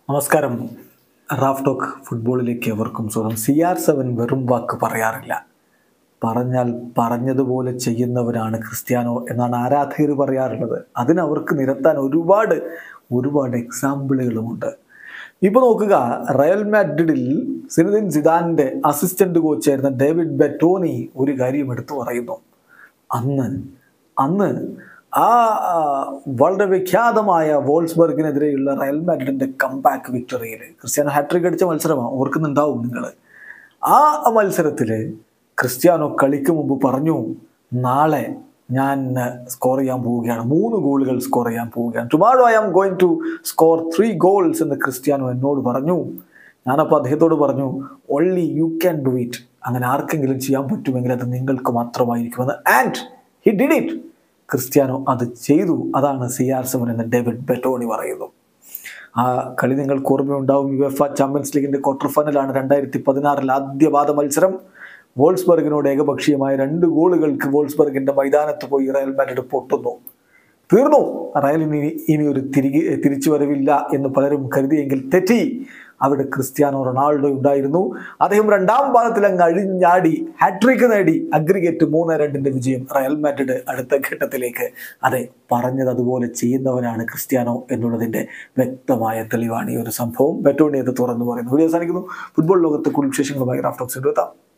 നമസ്കാരം Raf talk ഫുട്ബോളിലേക്ക് എവർക്കും സ്വാഗതം സി ആർ സെവൻ വെറും വാക്ക് പറയാറില്ല പറഞ്ഞാൽ പറഞ്ഞതുപോലെ ചെയ്യുന്നവരാണ് ക്രിസ്ത്യാനോ എന്നാണ് ആരാധകർ പറയാറുള്ളത് അതിന് അവർക്ക് നിരത്താൻ ഒരുപാട് ഒരുപാട് എക്സാമ്പിളുകളുമുണ്ട് ഇപ്പോൾ നോക്കുക റയൽ മാഡ്രിഡിൽ സിനദിൻ സിദാന്റെ അസിസ്റ്റന്റ് കോച്ചായിരുന്ന ഡേവിഡ് ബെറ്റോനി ഒരു കാര്യം എടുത്തു പറയുന്നു അന്ന് അന്ന് ആ ആ, വളരെ വിഖ്യാതമായ വോൾസ്ബർഗിനെതിരെയുള്ള റയൽ മാഡ്രിഡിന്റെ കംബാക്ക് വിക്ടറിയിൽ ക്രിസ്ത്യാനോ ഹാട്രിക് അടിച്ച മത്സരമാണ് ഓർക്കുന്നുണ്ടാവും നിങ്ങൾ ആ മത്സരത്തിൽ ക്രിസ്ത്യാനോ കളിക്ക് മുമ്പ് പറഞ്ഞു നാളെ ഞാൻ സ്കോർ ചെയ്യാൻ പോവുകയാണ് മൂന്ന് ഗോളുകൾ സ്കോർ ചെയ്യാൻ പോവുകയാണ് tomorrow I am going to score three goals എന്ന് ക്രിസ്ത്യാനോ എന്നോട് പറഞ്ഞു ഞാനപ്പോൾ അദ്ദേഹത്തോട് പറഞ്ഞു only you can do it അങ്ങനെ ആർക്കെങ്കിലും ചെയ്യാൻ പറ്റുമെങ്കിൽ അത് നിങ്ങൾക്ക് മാത്രമായിരിക്കുമെന്ന് and he did it Cristiano അത് ചെയ്തു അതാണ് സി ആർ സെവൻ എന്ന് ഡേവിഡ് ബെറ്റോണി പറയുന്നു ആ കളി നിങ്ങൾക്ക് ഓർമ്മയുണ്ടാവും യു എഫ് ചാമ്പ്യൻസ് ലീഗിന്റെ ക്വാർട്ടർ ഫൈനലാണ് രണ്ടായിരത്തി പതിനാറിൽ ആദ്യപാദ മത്സരം വോൾസ്ബർഗിനോട് ഏകപക്ഷീയമായ രണ്ട് ഗോളുകൾക്ക് വോൾസ്ബർഗിന്റെ മൈതാനത്ത് പോയി റയൽ മാഡ്രിഡ് പൊട്ടുന്നു തീർന്നു റയലിന് ഇനി ഇനി ഒരു തിരികെ തിരിച്ചു വരവില്ല എന്ന് പലരും കരുതിയെങ്കിൽ തെറ്റി അവിടെ ക്രിസ്ത്യാനോ റൊണാൾഡോ ഉണ്ടായിരുന്നു അദ്ദേഹം രണ്ടാം പാദത്തിൽ അങ്ങ് അഴിഞ്ഞാടി ഹാട്രിക് നേടി അഗ്രിഗേറ്റ് മൂന്ന് രണ്ടിന്റെ വിജയം റയൽ മാഡ്രിഡ് അടുത്ത ഘട്ടത്തിലേക്ക് അതെ പറഞ്ഞത് അതുപോലെ ചെയ്യുന്നവനാണ് ക്രിസ്ത്യാനോ എന്നുള്ളതിന്റെ വ്യക്തമായ തെളിവാണ് ഈ ഒരു സംഭവം ബെറ്റോണി അത് തുറന്നു പറയുന്നു വീഡിയോ അവസാനിക്കുന്നു ഫുട്ബോൾ ലോകത്തെ കൂടുതൽ വിശേഷങ്ങളുമായി റാഫ്റ്റോക്സ് എത്താം